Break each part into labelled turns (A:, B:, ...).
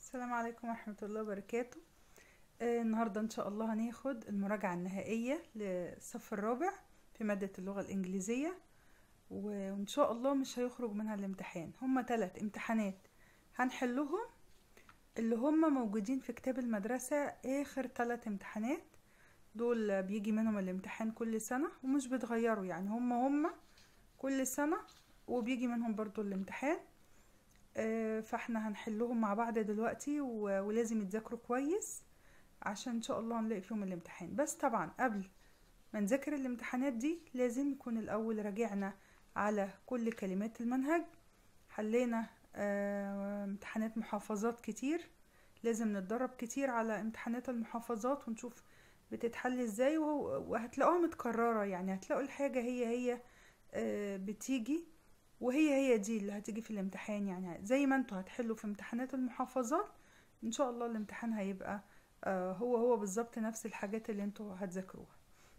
A: السلام عليكم ورحمة الله وبركاته آه، النهاردة إن شاء الله هناخد المراجعة النهائية للصف الرابع في مادة اللغة الإنجليزية و- وإن شاء الله مش هيخرج منها الامتحان هما تلات امتحانات هنحلهم اللي هما موجودين في كتاب المدرسة آخر تلات امتحانات دول بيجي منهم الامتحان كل سنة ومش بيتغيروا يعني هما هما كل سنة وبيجي منهم برضو الامتحان آه، فاحنا هنحلهم مع بعض دلوقتي و- ولازم يتذاكروا كويس عشان ان شاء الله نلاقي فيهم الامتحان بس طبعا قبل ما نذاكر الامتحانات دي لازم نكون الاول راجعنا على كل كلمات المنهج حلينا آه، امتحانات محافظات كتير لازم نتدرب كتير على امتحانات المحافظات ونشوف بتتحل ازاي وهو- وهتلاقوها متكررة يعني هتلاقوا الحاجة هي هي آه، بتيجي وهي هي دي اللي هتيجي في الامتحان يعني زي ما انتوا هتحلوا في امتحانات المحافظات ان شاء الله الامتحان هيبقى آه، هو هو بالظبط نفس الحاجات اللي انتوا هتذاكروها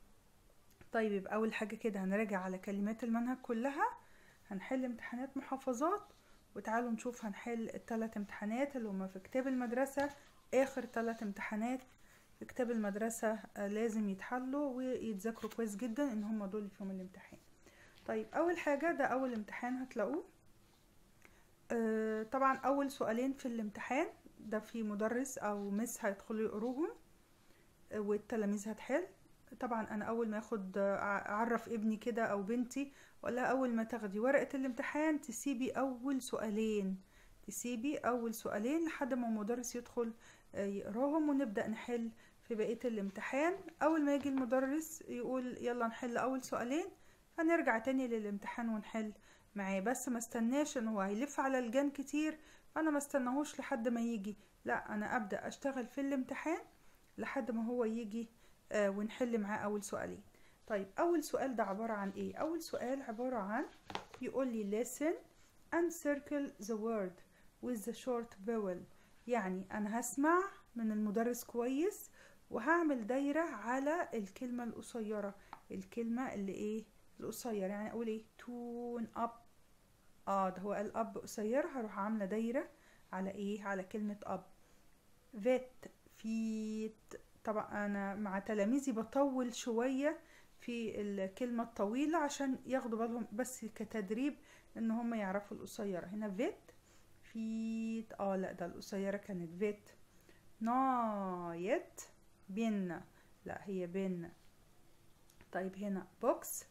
A: طيب يبقى اول حاجة كده هنراجع على كلمات المنهج كلها هنحل امتحانات محافظات وتعالوا نشوف هنحل الثلاث امتحانات اللي هما في كتاب المدرسة اخر ثلاث امتحانات في كتاب المدرسة آه، لازم يتحلوا ويتذاكروا كويس جدا ان هما دول اللي فيهم الامتحان طيب اول حاجة ده اول امتحان هتلاقوه آه، طبعا اول سؤالين في الامتحان ده في مدرس او مس هيدخلوا يقروهم آه، والتلاميذ هتحل طبعا انا اول ما اخد آه، اعرف ابني كده او بنتي ولا اول ما تاخدي ورقة الامتحان تسيبي اول سؤالين تسيبي اول سؤالين لحد ما المدرس يدخل آه، يقراهم ونبدأ نحل في بقية الامتحان اول ما يجي المدرس يقول يلا نحل اول سؤالين هنرجع تاني للامتحان ونحل معاه بس ما استناش ان هو هيلف على الجان كتير انا ما استناهوش لحد ما يجي لا انا ابدا اشتغل في الامتحان لحد ما هو يجي آه ونحل معاه اول سؤالين طيب اول سؤال ده عباره عن ايه اول سؤال عباره عن يقول لي listen and circle the word with the short vowel يعني انا هسمع من المدرس كويس وهعمل دايره على الكلمه القصيره الكلمه اللي ايه القصير يعني اقول ايه تون اب اه ده هو قال اب قصير هروح عامله دايره على ايه على كلمه اب فيت فيت طبعا انا مع تلاميذي بطول شويه في الكلمه الطويله عشان ياخدوا بالهم بس كتدريب ان هم يعرفوا القصيره هنا فيت فيت اه لا ده القصيره كانت فيت نايت بين لا هي بين طيب هنا بوكس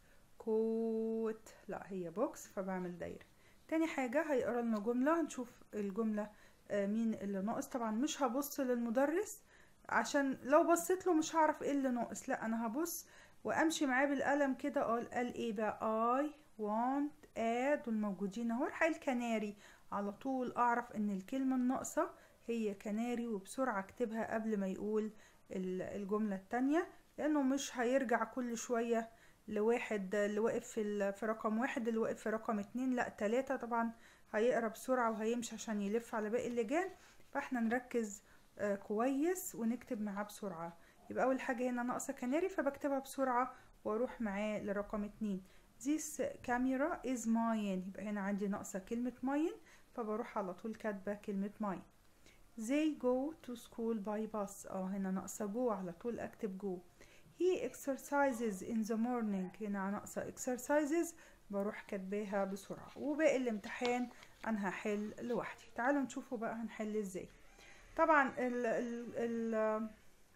A: كوت لا هي بوكس فبعمل دايرة تاني حاجة هيقرا لنا جملة هنشوف الجملة آه، مين اللي ناقص طبعا مش هبص للمدرس عشان لو بصيت له مش هعرف ايه اللي ناقص لا انا هبص وامشي معاه بالقلم كده قال قال ايه بقى I want add والموجودين اهو راح الكناري على طول اعرف ان الكلمة الناقصة هي كناري وبسرعة اكتبها قبل ما يقول ال- الجملة التانية لانه مش هيرجع كل شوية لواحد اللي واقف في, ال- في رقم واحد اللي واقف في رقم اتنين لا تلاتة طبعا هيقرا بسرعة وهيمشي عشان يلف على باقي اللجان فاحنا نركز آه، كويس ونكتب معاه بسرعة يبقى أول حاجة هنا ناقصة كناري فبكتبها بسرعة وأروح معاه لرقم اتنين This camera is mine يبقى هنا عندي ناقصة كلمة mine فبروح على طول كاتبة كلمة mine They go to school by bus اه هنا ناقصة go على طول أكتب go He exercises in the morning هنا ناقصة exercises بروح كاتباها بسرعة وباقي الامتحان أنا هحل لوحدي تعالوا نشوفوا بقى هنحل ازاي طبعا ال ال ال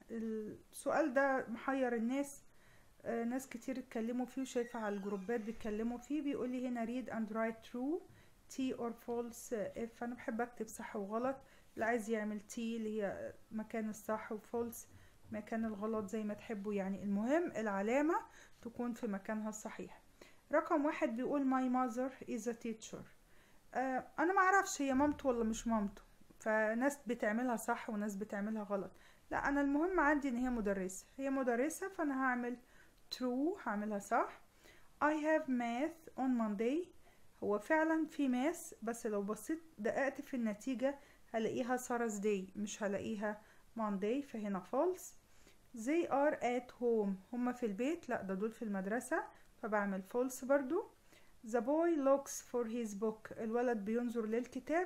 A: السؤال ده محير الناس آه، ناس كتير اتكلموا فيه وشايفة على الجروبات بيتكلموا فيه بيقول لي هنا read and write true T or false آه، if أنا بحب أكتب صح وغلط اللي عايز يعمل T اللي هي مكان الصح وفولس مكان الغلط زي ما تحبوا يعني المهم العلامة تكون في مكانها الصحيح رقم واحد بيقول my mother is a teacher آه أنا معرفش هي مامته ولا مش مامته فناس بتعملها صح وناس بتعملها غلط لا أنا المهم عندي إن هي مدرسة هي مدرسة فأنا هعمل true هعملها صح I have math on Monday هو فعلا في ماس بس لو بصيت دققت في النتيجة هلاقيها Thursday مش هلاقيها Monday فهنا false they are at home هما في البيت لا ده دول في المدرسة فبعمل false برضو the boy looks for his book الولد بينظر للكتاب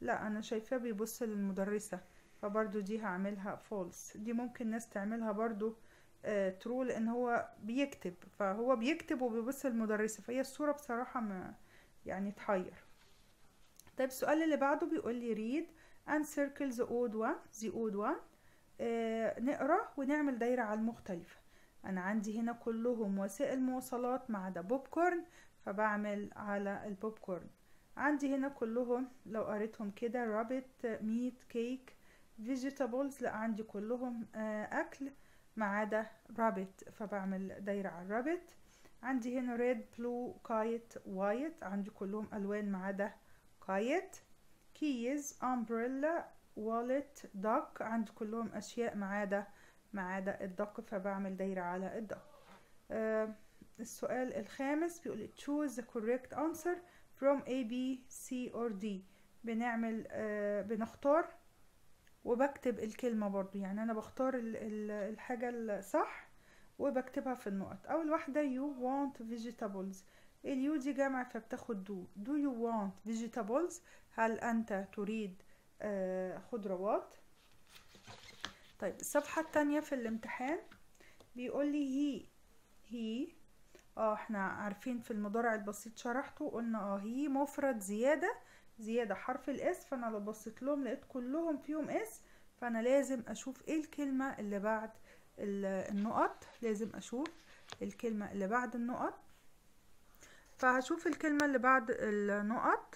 A: لا انا شايفاه بيبص للمدرسة فبرضو دي هعملها فولس دي ممكن ناس تعملها برضو ترو لان هو بيكتب فهو بيكتب وبيبص للمدرسة فهي الصورة بصراحة ما يعني تحير طيب السؤال اللي بعده بيقول لي read and circle the odd one the odd one آه نقرا ونعمل دايرة على المختلفة انا عندي هنا كلهم وسائل مواصلات ما عدا بوب كورن فبعمل على البوب كورن عندي هنا كلهم لو قريتهم كده رابت ميت كيك فيجيتابلز لا عندي كلهم آه اكل ما عدا رابت فبعمل دايرة على الرابت عندي هنا ريد بلو كايت وايت عندي كلهم الوان ما عدا كايت كيز امبريلا والت دك عندي كلهم اشياء ما عدا ما عدا الدق فبعمل دايرة على الدق آه السؤال الخامس بيقول choose the correct answer from A B C or D بنعمل آه بنختار وبكتب الكلمة برضو يعني أنا بختار ال ال الحاجة الصح وبكتبها في النقط أول واحدة you want vegetables اليو دي جمع فبتاخد do do you want vegetables هل أنت تريد آه خضروات طيب الصفحة التانية في الامتحان بيقول لي هي هي اه احنا عارفين في المضارع البسيط شرحته قلنا اه هي مفرد زيادة زيادة حرف الاس فانا لو بصيت لهم لقيت كلهم فيهم اس فانا لازم اشوف ايه الكلمة اللي بعد النقط لازم اشوف الكلمة اللي بعد النقط فهشوف الكلمة اللي بعد النقط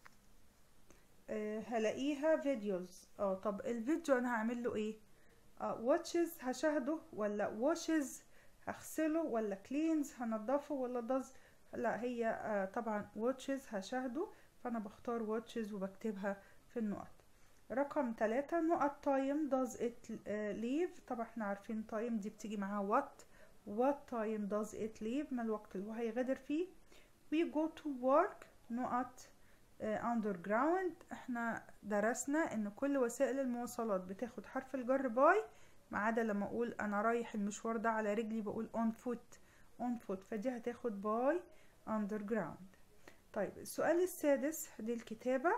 A: أه هلاقيها فيديوز اه طب الفيديو انا هعمل له ايه اه واتشز هشاهده ولا واشز هغسله ولا كلينز هنضفه ولا داز لا هي آه طبعا واتشز هشاهده فانا بختار واتشز وبكتبها في النقط رقم ثلاثة نقط تايم does it leave طبعا احنا عارفين تايم دي بتيجي معاها what what time does it leave ما الوقت اللي هو هيغادر فيه we go to work نقط underground احنا درسنا ان كل وسائل المواصلات بتاخد حرف الجر باي ما عدا لما اقول انا رايح المشوار ده على رجلي بقول on foot on foot فدي هتاخد باي underground طيب السؤال السادس دي الكتابة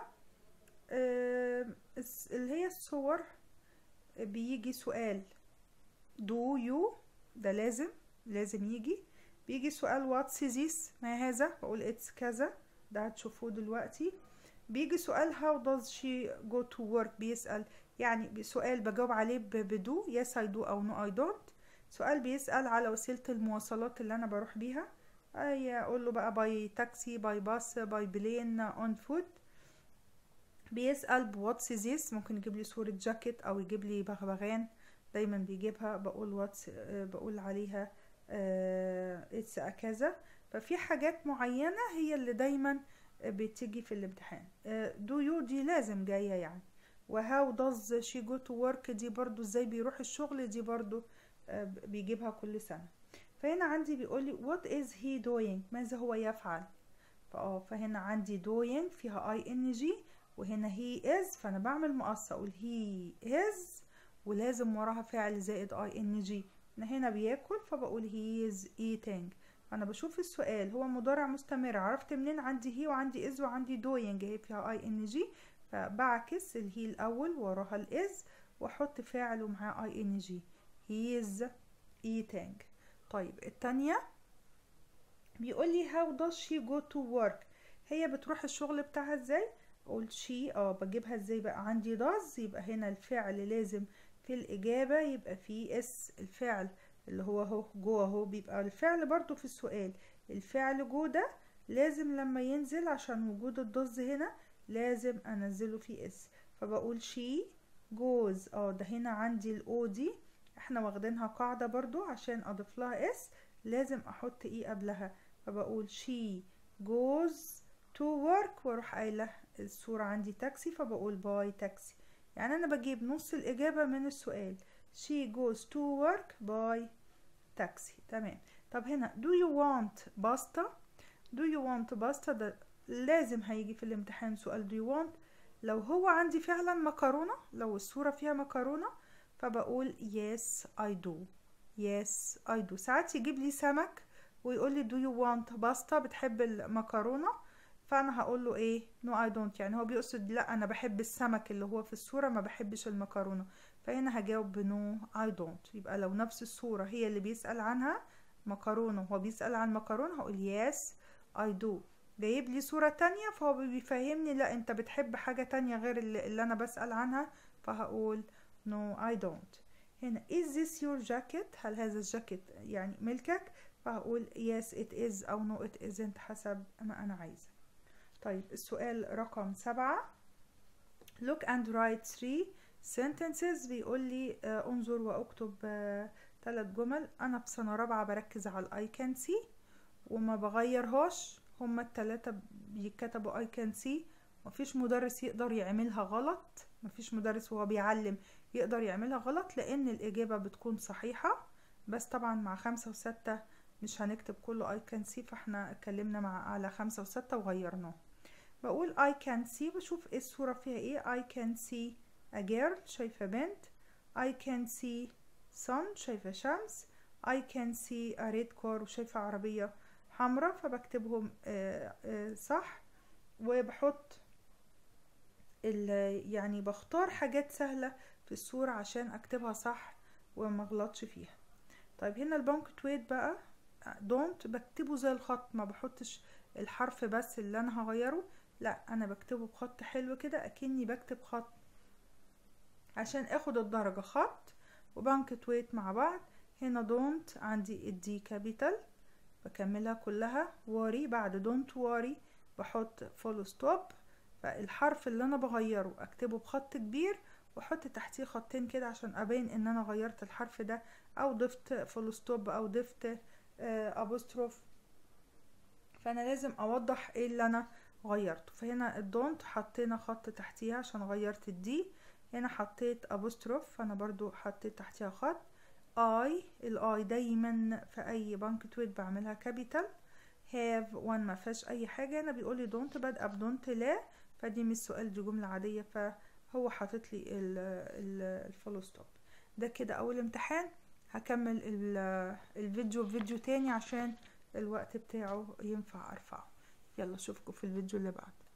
A: آه اللي هي الصور بيجي سؤال do you ده لازم لازم يجي بيجي سؤال what's this ما هذا بقول it's كذا ده هتشوفوه دلوقتي بيجي سؤال how does she go to work بيسأل يعني سؤال بجاوب عليه بدو yes I do أو no I don't سؤال بيسأل على وسيلة المواصلات اللي أنا بروح بيها أي أقول له بقى باي تاكسي باي باص باي بلين اون فوت بيسأل بواتس ذيس ممكن يجيب لي صورة جاكيت أو يجيب لي بغبغان دايما بيجيبها بقول واتس بقول عليها اتس كذا ففي حاجات معينة هي اللي دايما بتيجي في الامتحان دو يو دي لازم جاية يعني وهاو داز شي جو تو ورك دي برضو ازاي بيروح الشغل دي برضو بيجيبها كل سنة فهنا عندي بيقول لي what is he doing ماذا هو يفعل فاه فهنا عندي doing فيها اي ان جي وهنا he is فانا بعمل مقص اقول he is ولازم وراها فعل زائد اي ان جي انا هنا بياكل فبقول he is eating انا بشوف السؤال هو مضارع مستمر عرفت منين عندي هي وعندي از وعندي doing هي فيها اي ان جي فبعكس الهي الاول وراها الاز واحط فاعل ومعاه اي ان جي he is eating طيب التانية بيقول لي how does she go to work هي بتروح الشغل بتاعها ازاي اقول she اه بجيبها ازاي بقى عندي does يبقى هنا الفعل لازم في الاجابة يبقى فيه اس الفعل اللي هو اهو جو اهو بيبقى الفعل برضو في السؤال الفعل جو ده لازم لما ينزل عشان وجود الضز هنا لازم انزله في اس فبقول she goes اه ده هنا عندي الاو دي احنا واخدينها قاعدة برضو عشان اضيف لها اس لازم احط ايه قبلها فبقول she goes to work واروح قايلة الصورة عندي تاكسي فبقول باي تاكسي يعني انا بجيب نص الاجابة من السؤال she goes to work by taxi تمام طب هنا do you want pasta do you want pasta ده لازم هيجي في الامتحان سؤال do you want لو هو عندي فعلا مكرونة لو الصورة فيها مكرونة فبقول yes I do yes I do ساعات يجيب لي سمك ويقول لي do you want pasta بتحب المكرونة فانا هقول له ايه نو اي دونت يعني هو بيقصد لا انا بحب السمك اللي هو في الصورة ما بحبش المكرونة فهنا هجاوب بنو اي دونت يبقى لو نفس الصورة هي اللي بيسأل عنها مكرونة هو بيسأل عن مكرونة هقول يس اي دو جايب لي صورة تانية فهو بيفهمني لا انت بتحب حاجة تانية غير اللي, اللي انا بسأل عنها فهقول no I don't هنا is this your jacket هل هذا الجاكيت يعني ملكك فهقول yes it is او no it isn't حسب ما انا عايزة طيب السؤال رقم سبعة look and write three sentences بيقول لي آه انظر واكتب آه ثلاث جمل انا في سنة رابعة بركز على الاي كان سي وما بغيرهاش هما التلاتة بيتكتبوا اي كان سي مفيش مدرس يقدر يعملها غلط مفيش مدرس وهو بيعلم يقدر يعملها غلط لان الاجابة بتكون صحيحة بس طبعا مع خمسة وستة مش هنكتب كله I can see فاحنا اتكلمنا مع على خمسة وستة وغيرناه بقول I can see بشوف ايه الصورة فيها ايه I can see a girl شايفة بنت I can see sun شايفة شمس I can see a red car وشايفة عربية حمراء فبكتبهم آآ آآ صح وبحط يعني بختار حاجات سهلة في الصورة عشان اكتبها صح وما اغلطش فيها طيب هنا البنكتويت بقى دونت بكتبه زي الخط ما بحطش الحرف بس اللي انا هغيره لا انا بكتبه بخط حلو كده اكني بكتب خط عشان اخد الدرجة خط وبنكتويت مع بعض هنا دونت عندي الدي كابيتال بكملها كلها واري بعد دونت واري بحط فول ستوب فالحرف اللي انا بغيره اكتبه بخط كبير واحط تحتيه خطين كده عشان ابين ان انا غيرت الحرف ده او ضفت فول ستوب او ضفت ابوستروف فانا لازم اوضح ايه اللي انا غيرته فهنا الدونت حطينا خط تحتيها عشان غيرت الدي هنا حطيت ابوستروف فانا برضو حطيت تحتيها خط اي الاي دايما في اي بانكتويت بعملها كابيتال هاف وان ما فيهاش اي حاجه هنا بيقول لي دونت بادئه بدونت لا فدي مش سؤال دي جمله عاديه فهو حاطط لي الفول ستوب ده كده اول امتحان هكمل الفيديو فيديو تاني عشان الوقت بتاعه ينفع ارفعه يلا اشوفكم في الفيديو اللي بعده